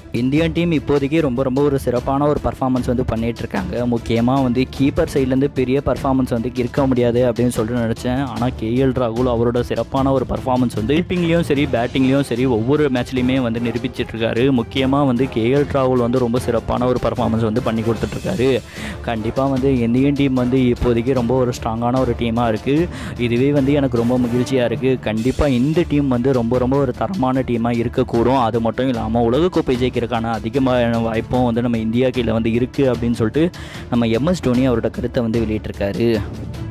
Indian team இப்போதைக்கு ரொம்ப ரொம்ப ஒரு சிறப்பான ஒரு பர்ஃபார்மன்ஸ் வந்து பண்ணிட்டு இருக்காங்க முக்கியமாக வந்து கீப்பர் சைட்லேருந்து பெரிய பர்ஃபார்மன்ஸ் வந்து இருக்க முடியாது அப்படின்னு சொல்லிட்டு நினச்சேன் ஆனால் கேஎல் ராகுல் அவரோட சிறப்பான ஒரு பர்ஃபார்மன்ஸ் வந்து கீப்பிங்லேயும் சரி பேட்டிங்லேயும் சரி ஒவ்வொரு மேட்ச்லையுமே வந்து நிரூபிச்சிட்டு இருக்காரு முக்கியமாக வந்து கேஎல் ராகுல் வந்து ரொம்ப சிறப்பான ஒரு பர்ஃபார்மன்ஸ் வந்து பண்ணி கொடுத்துட்ருக்காரு கண்டிப்பாக வந்து இந்தியன் டீம் வந்து இப்போதைக்கு ரொம்ப ஒரு ஸ்ட்ராங்கான ஒரு டீமாக இருக்குது இதுவே வந்து எனக்கு ரொம்ப மகிழ்ச்சியாக இருக்குது கண்டிப்பாக இந்த டீம் வந்து ரொம்ப ரொம்ப ஒரு தரமான டீமாக இருக்கக்கூடும் அது மட்டும் இல்லாமல் உலகக்கோப்பை ஜெயிக்கிறதுக்கான அதிகமான வாய்ப்பும் வந்து நம்ம இந்தியா கீழே வந்து இருக்குது அப்படின்னு சொல்லிட்டு நம்ம எம்எஸ் டோனி அவரோட கருத்தை வந்து வெளியிட்டிருக்காரு